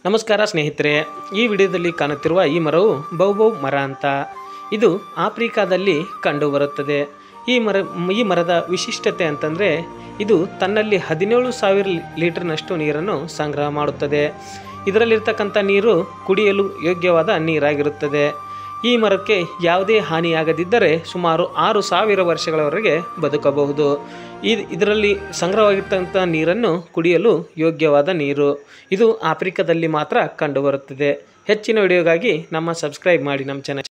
ನಮಸ್ಕಾರ ಸ್ನೇಹಿತರೆ ಈ ವಿಡಿಯೋದಲ್ಲಿ ಕಾಣುತ್ತಿರುವ ಈ ಮರವು ಬೌಬೌ ಮರ ಅಂತ ಇದು ಆಫ್ರಿಕಾದಲ್ಲಿ ಕಂಡುಬರುತ್ತದೆ ಈ ಮರ ಈ ಮರದ ವಿಶಿಷ್ಟತೆ ಅಂತಂದರೆ ಇದು ತನ್ನಲ್ಲಿ ಹದಿನೇಳು ಸಾವಿರ ಲೀಟರ್ನಷ್ಟು ನೀರನ್ನು ಸಂಗ್ರಹ ಮಾಡುತ್ತದೆ ಇದರಲ್ಲಿರ್ತಕ್ಕಂಥ ನೀರು ಕುಡಿಯಲು ಯೋಗ್ಯವಾದ ನೀರಾಗಿರುತ್ತದೆ ಈ ಮರಕ್ಕೆ ಯಾವುದೇ ಹಾನಿಯಾಗದಿದ್ದರೆ ಸುಮಾರು ಆರು ಸಾವಿರ ವರ್ಷಗಳವರೆಗೆ ಬದುಕಬಹುದು ಈ ಇದರಲ್ಲಿ ಸಂಗ್ರಹವಾಗಿರ್ತಕ್ಕಂಥ ನೀರನ್ನು ಕುಡಿಯಲು ಯೋಗ್ಯವಾದ ನೀರು ಇದು ಆಫ್ರಿಕಾದಲ್ಲಿ ಮಾತ್ರ ಕಂಡುಬರುತ್ತದೆ ಹೆಚ್ಚಿನ ವಿಡಿಯೋಗಾಗಿ ನಮ್ಮ ಸಬ್ಸ್ಕ್ರೈಬ್ ಮಾಡಿ ನಮ್ಮ ಚಾನಲ್